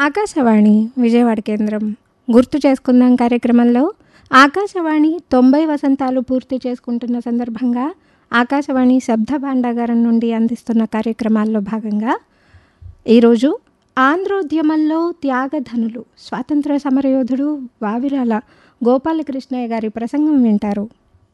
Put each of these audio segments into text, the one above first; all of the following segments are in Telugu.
ఆకాశవాణి విజయవాడ కేంద్రం గుర్తు చేసుకుందాం కార్యక్రమంలో ఆకాశవాణి తొంభై వసంతాలు పూర్తి చేసుకుంటున్న సందర్భంగా ఆకాశవాణి శబ్ద భాండాగారం నుండి అందిస్తున్న కార్యక్రమాల్లో భాగంగా ఈరోజు ఆంధ్రోద్యమంలో త్యాగధనులు స్వాతంత్ర సమరయోధుడు వావిరాల గోపాలకృష్ణయ్య గారి ప్రసంగం వింటారు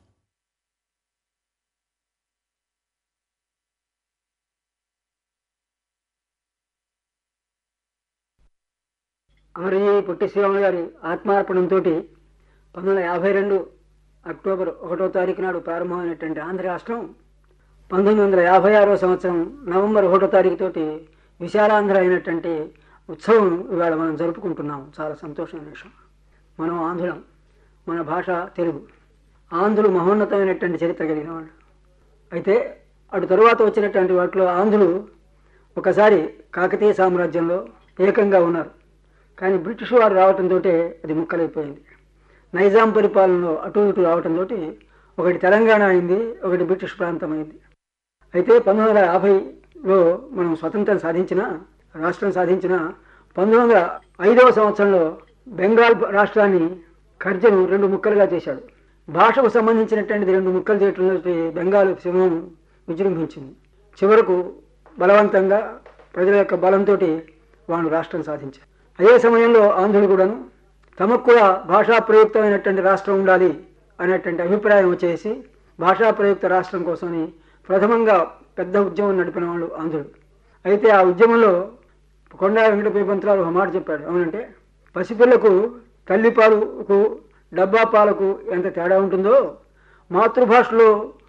అమరజీ పొట్టి శ్రీరాములు గారి ఆత్మార్పణంతో పంతొమ్మిది వందల యాభై రెండు అక్టోబర్ ఒకటో తారీఖు నాడు ప్రారంభమైనటువంటి ఆంధ్ర రాష్ట్రం పంతొమ్మిది వందల యాభై ఆరో సంవత్సరం నవంబర్ ఒకటో తారీఖు తోటి విశాలాంధ్ర అయినటువంటి ఉత్సవం ఇవాళ మనం జరుపుకుంటున్నాం చాలా సంతోషమైన విషయం మనం ఆంధ్రులం మన భాష తెలుగు ఆంధ్రులు మహోన్నతమైనటువంటి చరిత్ర కలిగిన వాళ్ళు అయితే అటు తరువాత వచ్చినటువంటి వాటిలో ఆంధ్రులు ఒకసారి కాకతీయ సామ్రాజ్యంలో ఏకంగా ఉన్నారు కానీ బ్రిటిష్ వారు రావటంతో అది ముక్కలైపోయింది నైజాం పరిపాలనలో అటు ఇటు రావటంతో ఒకటి తెలంగాణ అయింది ఒకటి బ్రిటిష్ ప్రాంతం అయింది అయితే పంతొమ్మిది వందల యాభైలో మనం స్వతంత్రం సాధించిన రాష్ట్రం సాధించిన పంతొమ్మిది వందల ఐదవ సంవత్సరంలో బెంగాల్ రాష్ట్రాన్ని కర్జను రెండు ముక్కలుగా చేశాడు భాషకు సంబంధించినటువంటిది రెండు ముక్కలు చేయటంతో బెంగాల్ సింహం విజృంభించింది చివరకు బలవంతంగా ప్రజల యొక్క బలంతో వాళ్ళు రాష్ట్రం సాధించారు అదే సమయంలో ఆంధ్రులు కూడాను తమకు కూడా భాషా ప్రయుక్తమైనటువంటి రాష్ట్రం ఉండాలి అనేటువంటి అభిప్రాయం వచ్చేసి భాషా ప్రయుక్త రాష్ట్రం కోసమని ప్రథమంగా పెద్ద ఉద్యమం నడిపిన వాళ్ళు ఆంధ్రులు అయితే ఆ ఉద్యమంలో కొండా వెంకటపై పంతులారు ఒక మాట చెప్పాడు అవునంటే పసిపిల్లకు తల్లిపాలకు డబ్బా పాలకు ఎంత తేడా ఉంటుందో మాతృభాషలో